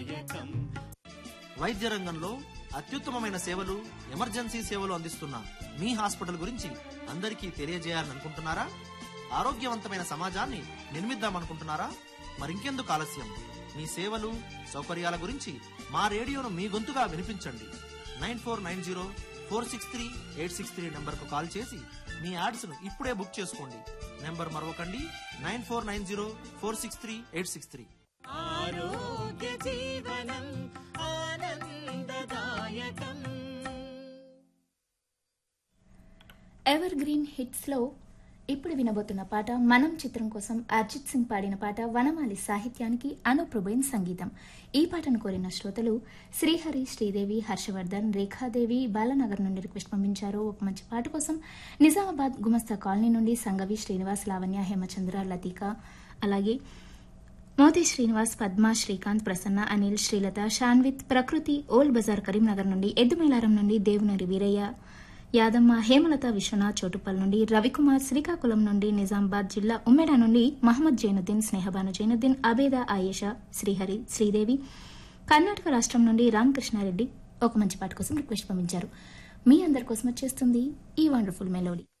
వైద్య రంగంలో అత్యుత్తమమైన సేవలు ఎమర్జెన్సీ సేవలు అందిస్తున్న మీ హాస్పిటల్ గురించి అందరికీ తెలియజేయాలని అనుకుంటున్నారా ఆరోగ్యవంతమైన సమాజాన్ని నిర్మిద్దామనుకుంటున్నారా మరింకెందుకు ఆలస్యం మీ సేవలు సౌకర్యాల గురించి మా రేడియోను మీ గొంతుగా వినిపించండి nine four nine zero four six three eight six three నెంబర్కు కాల్ చేసి మీ యాడ్స్ను ఇప్పుడే బుక్ చేసుకోండి నెంబర్ మరొకండి nine four nine zero four six three eight six three ఆరోగ్య జీవనం ఆనందదాయకం ఎవర్ గ్రీన్ హిట్స్ లో ఇప్పుడు వినబోతున్న పాట మనం చిత్రం కోసం అర్జిత్ సింగ్ పాడిన పాట వనమాలి సాహిత్యానికి అనుప్రభైన్ సంగీతం ఈ పాటను కోరిన శ్రోతలు శ్రీహరి శ్రీదేవి హర్షవర్ధన్ రేఖాదేవి బాలనగర్ నుండి రిక్వెస్ట్ పంపించారు ఒక మంచి పాట కోసం నిజామాబాద్ గుమస్తా కాలనీ నుండి సంగవి శ్రీనివాస్ లావణ్య హేమచంద్ర లతిక అలాగే మోతి శ్రీనివాస్ పద్మ శ్రీకాంత్ ప్రసన్న అనిల్ శ్రీలత షాన్విత్ ప్రకృతి ఓల్ బజార్ కరీంనగర్ నుండి ఎద్దుమేళారం నుండి దేవునరి వీరయ్య యాదమ్మ హేమలత విశ్వనాథ్ చోటుపల్ నుండి రవికుమార్ శ్రీకాకుళం నుండి నిజామాబాద్ జిల్లా ఉమ్మెడ నుండి మహమ్మద్ జైనుద్దీన్ స్నేహబాను జైనుద్దీన్ అబేద ఆయేషా శ్రీహరి శ్రీదేవి కర్ణాటక రాష్ట్రం నుండి రామకృష్ణారెడ్డి ఒక మంచి పాట కోసం రిక్వెస్ట్ పంపించారు మీ అందరి కోసం వచ్చేస్తుంది ఈ వండర్ఫుల్ మెలోడీ